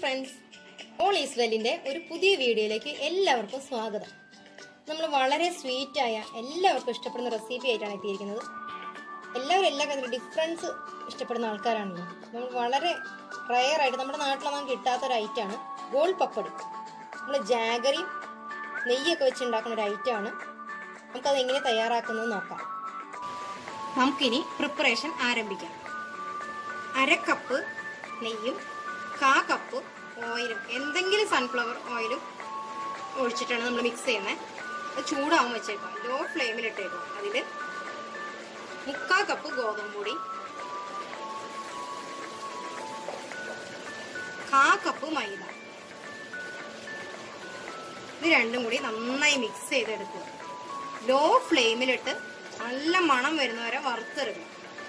friends all ഈസ്വലിൻ്റെ ഒരു പുതിയ വീഡിയോയിലേക്ക് എല്ലാവർക്കും സ്വാഗതം നമ്മൾ വളരെ സ്വീറ്റായ എല്ലാവർക്കും ഇഷ്ടപ്പെടുന്ന റെസിപ്പി ആയിട്ടാണ് എത്തിയിരിക്കുന്നത് എല്ലാവരും എല്ലാ കാര്യത്തിലും ഡിഫറൻസ് ഇഷ്ടപ്പെടുന്ന ആൾക്കാരാണല്ലോ നമ്മൾ വളരെ റയർ ആയിട്ട് നമ്മുടെ നാട്ടിലൊന്നും കിട്ടാത്ത ഒരു ഐറ്റമാണ് ഗോൾ പപ്പടി നമ്മൾ ജാഗറിയും നെയ്യൊക്കെ വെച്ച് ഉണ്ടാക്കുന്ന ഒരു ഐറ്റമാണ് നമുക്കത് എങ്ങനെ തയ്യാറാക്കുന്നത് നോക്കാം നമുക്കിനി പ്രിപ്പറേഷൻ ആരംഭിക്കാം അര കപ്പ് നെയ്യും കാ കപ്പ് ഓയിലും എന്തെങ്കിലും സൺഫ്ലവർ ഓയിലും ഒഴിച്ചിട്ടാണ് നമ്മൾ മിക്സ് ചെയ്യുന്നത് അത് ചൂടാവും വെച്ചേക്കാം ലോ ഫ്ലെയിമിൽ ഇട്ടേക്കാം അതിൽ മുക്കാ കപ്പ് ഗോതമ്പ് പൊടി കാ കപ്പ് മൈദ ഇത് രണ്ടും കൂടി നന്നായി മിക്സ് ചെയ്തെടുക്കുക ലോ ഫ്ലെയിമിലിട്ട് നല്ല മണം വരുന്നവരെ വറുത്തെടുക്കുക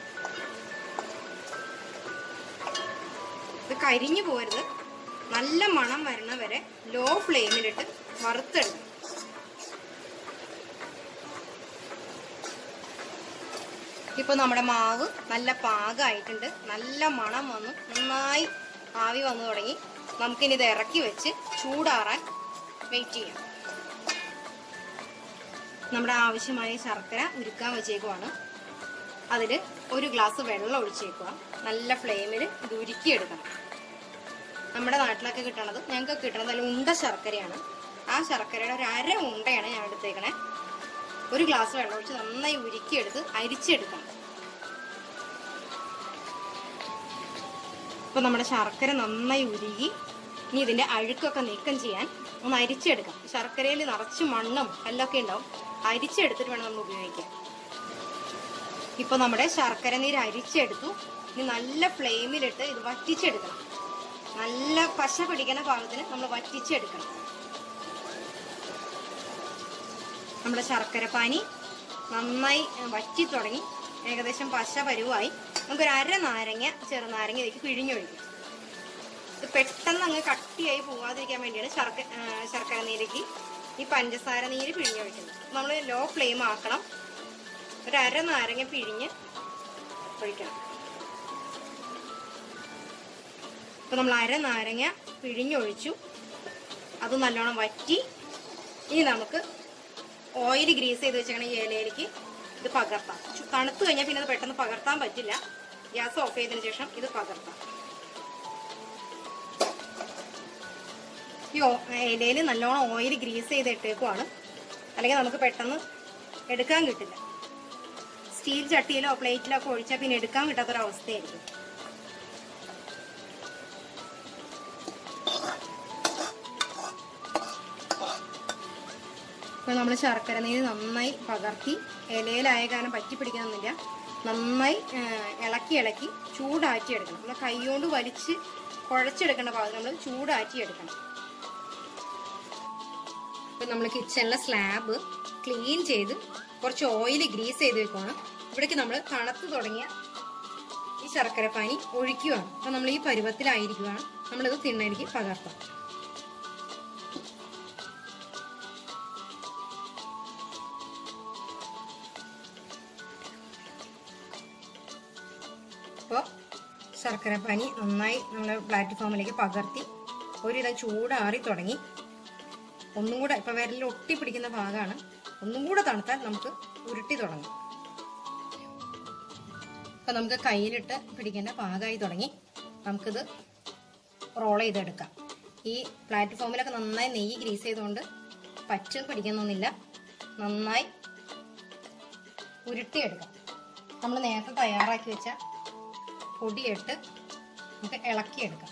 ഇത് കരിഞ്ഞു പോരുത് നല്ല മണം വരണ വരെ ലോ ഫ്ലെയിമിലിട്ട് വറുത്തെടുക്കും ഇപ്പൊ നമ്മുടെ മാവ് നല്ല പാകമായിട്ടുണ്ട് നല്ല മണം വന്നു നന്നായി ആവി വന്നു തുടങ്ങി നമുക്കിനി ഇത് ഇറക്കി വെച്ച് ചൂടാറാൻ വെയിറ്റ് ചെയ്യാം നമ്മുടെ ആവശ്യമായ ശർക്കര ഉരുക്കാൻ വെച്ചേക്കുവാണ് അതിൽ ഒരു ഗ്ലാസ് വെള്ളം ഒഴിച്ചേക്കുക നല്ല ഫ്ലെയിമിൽ ഇത് ഉരുക്കിയെടുക്കണം നമ്മുടെ നാട്ടിലൊക്കെ കിട്ടണത് ഞങ്ങൾക്ക് കിട്ടണത് അതിൽ ഉണ്ട ശർക്കരയാണ് ആ ശർക്കരയുടെ ഒരു അര ഉണ്ടയാണ് ഞാൻ എടുത്തേക്കണേ ഒരു ഗ്ലാസ് വെള്ളം ഒഴിച്ച് നന്നായി ഉരുക്കിയെടുത്ത് അരിച്ചെടുക്കണം ഇപ്പൊ നമ്മുടെ ശർക്കര നന്നായി ഉരുകി ഇനി ഇതിന്റെ അഴുക്കൊക്കെ നീക്കം ചെയ്യാൻ ഒന്ന് അരിച്ചെടുക്കാം ശർക്കരയിൽ നിറച്ച് മണ്ണും കല്ലൊക്കെ ഉണ്ടാവും അരിച്ചെടുത്തിട്ട് വേണം നമ്മൾ ഉപയോഗിക്കാൻ ഇപ്പൊ നമ്മുടെ ശർക്കര നീര് അരിച്ചെടുത്തു ഇനി നല്ല ഫ്ലെയിമിലിട്ട് ഇത് വറ്റിച്ചെടുക്കണം നല്ല പശ പിടിക്കുന്ന പാകത്തിന് നമ്മൾ വറ്റിച്ചെടുക്കണം നമ്മുടെ ശർക്കര പാനി നന്നായി വറ്റി തുടങ്ങി ഏകദേശം പശ പരുവായി നമുക്കൊരു അര നാരങ്ങ ചെറുനാരങ്ങ ഇതിലേക്ക് പിഴിഞ്ഞൊഴിക്കും ഇത് പെട്ടെന്ന് അങ്ങ് കട്ടിയായി പോവാതിരിക്കാൻ വേണ്ടിയാണ് ശർക്കര ശർക്കര നീരേക്ക് ഈ പഞ്ചസാര നീര് പിഴിഞ്ഞൊഴിക്കുന്നത് നമ്മൾ ലോ ഫ്ലെയിം ആക്കണം ഒരു അര നാരങ്ങ പിഴിഞ്ഞ് ഒഴിക്കണം ഇപ്പൊ നമ്മൾ അര നാരങ്ങ പിഴിഞ്ഞൊഴിച്ചു അത് നല്ലോണം വറ്റി ഇനി നമുക്ക് ഓയിൽ ഗ്രീസ് ചെയ്ത് വെച്ചേക്കണ ഈ ഇലയിലേക്ക് ഇത് പകർത്താം ചു- തണുത്ത് കഴിഞ്ഞാൽ പിന്നെ അത് പെട്ടെന്ന് പകർത്താൻ പറ്റില്ല ഗ്യാസ് ഓഫ് ചെയ്തതിന് ശേഷം ഇത് പകർത്താം ഈ ഇലയിൽ നല്ലോണം ഓയിൽ ഗ്രീസ് ചെയ്ത് ഇട്ടേക്കുവാണ് അല്ലെങ്കിൽ നമുക്ക് പെട്ടെന്ന് എടുക്കാൻ കിട്ടില്ല സ്റ്റീൽ ചട്ടിയിലോ പ്ലേറ്റിലോ ഒക്കെ ഒഴിച്ചാൽ പിന്നെ എടുക്കാൻ കിട്ടാത്തൊരവസ്ഥയായിരിക്കും ഇപ്പൊ നമ്മൾ ശർക്കര നീര് നന്നായി പകർത്തി ഇലയിലായ കാരണം പറ്റി പിടിക്കണമെന്നില്ല നന്നായി ആ, ഇളക്കി ഇളക്കി ചൂടാറ്റി എടുക്കണം നമ്മൾ കൈകൊണ്ട് വലിച്ച് കുഴച്ചെടുക്കേണ്ട ഭാഗം നമ്മൾ ചൂടാറ്റി എടുക്കണം ഇപ്പൊ നമ്മൾ കിച്ചണിലെ സ്ലാബ് ക്ലീൻ ചെയ്ത് കുറച്ച് ഓയിൽ ഗ്രീസ് ചെയ്ത് വെക്കുവാണ് ഇവിടേക്ക് നമ്മൾ തണുത്ത് തുടങ്ങിയ ഈ ശർക്കര പാനി ഒഴിക്കുകയാണ് അപ്പൊ നമ്മൾ ഈ പരുവത്തിലായിരിക്കുകയാണ് നമ്മളിത് തിണ്ണയിലേക്ക് പകർത്താം അപ്പോൾ ശർക്കര പാനി നന്നായി നമ്മൾ പ്ലാറ്റ്ഫോമിലേക്ക് പകർത്തി ഒരുവിധം ചൂടാറി തുടങ്ങി ഒന്നും കൂടെ ഇപ്പൊ വിരലിൽ ഒട്ടി പിടിക്കുന്ന ഭാഗമാണ് ഒന്നും കൂടെ തണുത്താൽ നമുക്ക് ഉരുട്ടി തുടങ്ങും അപ്പൊ നമുക്ക് കയ്യിലിട്ട് പിടിക്കേണ്ട പാകമായി തുടങ്ങി നമുക്കിത് റോൾ ചെയ്തെടുക്കാം ഈ പ്ലാറ്റ്ഫോമിലൊക്കെ നന്നായി നെയ്യ് ഗ്രീസ് ചെയ്തുകൊണ്ട് പച്ച പിടിക്കുന്നൊന്നുമില്ല നന്നായി ഉരുട്ടിയെടുക്കാം നമ്മൾ നേരത്തെ തയ്യാറാക്കി വെച്ച പൊടിയിട്ട് നമുക്ക് ഇളക്കിയെടുക്കാം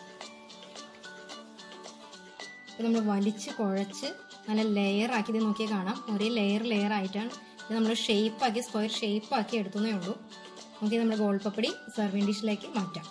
ഇത് നമ്മൾ വലിച്ച് കുഴച്ച് നല്ല ലെയർ ആക്കി ഇത് നോക്കിയാൽ കാണാം ഒരേ ലെയർ ലെയർ ആയിട്ടാണ് ഇത് നമ്മൾ ഷേപ്പ് ആക്കി സ്ക്വയർ ഷേപ്പ് ആക്കി എടുത്തേ ഉള്ളൂ നമുക്ക് നമ്മുടെ ഗോൾ പപ്പടി സെർവിങ് ഡിഷിലേക്ക് മാറ്റാം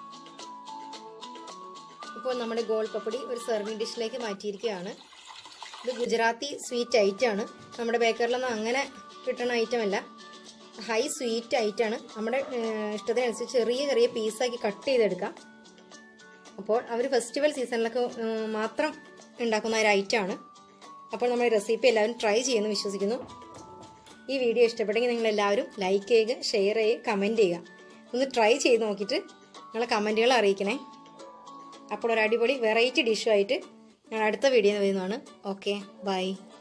ഇപ്പോൾ നമ്മുടെ ഗോൾ പപ്പടി ഒരു സെർവിങ് ഡിഷിലേക്ക് മാറ്റിയിരിക്കുകയാണ് ഇത് ഗുജറാത്തി സ്വീറ്റ് ഐറ്റം ആണ് നമ്മുടെ ബേക്കറിലൊന്നും അങ്ങനെ കിട്ടുന്ന ഐറ്റം അല്ല ഹൈ സ്വീറ്റ് ഐറ്റാണ് നമ്മുടെ ഏഹ്, ഇഷ്ടത്തിനനുസരിച്ച് ചെറിയ ചെറിയ പീസാക്കി കട്ട് ചെയ്തെടുക്കാം അപ്പോൾ അവർ ഫെസ്റ്റിവൽ സീസണിലൊക്കെ ഏഹ്, മാത്രം ഉണ്ടാക്കുന്ന ഒരു ഐറ്റമാണ് അപ്പോൾ നമ്മുടെ റെസിപ്പി എല്ലാവരും ട്രൈ ചെയ്യുമെന്ന് വിശ്വസിക്കുന്നു ഈ വീഡിയോ ഇഷ്ടപ്പെട്ടെങ്കിൽ നിങ്ങൾ എല്ലാവരും ലൈക്ക് ചെയ്യുക ഷെയർ ചെയ്യുക കമൻറ്റ് ചെയ്യുക ഒന്ന് ട്രൈ ചെയ്ത് നോക്കിയിട്ട് നിങ്ങളെ കമൻറ്റുകൾ അറിയിക്കണേ അപ്പോൾ ഒരു അടിപൊളി വെറൈറ്റി ഡിഷുമായിട്ട് ഞാൻ അടുത്ത വീഡിയോ വരുന്നതാണ് ഓക്കെ ബൈ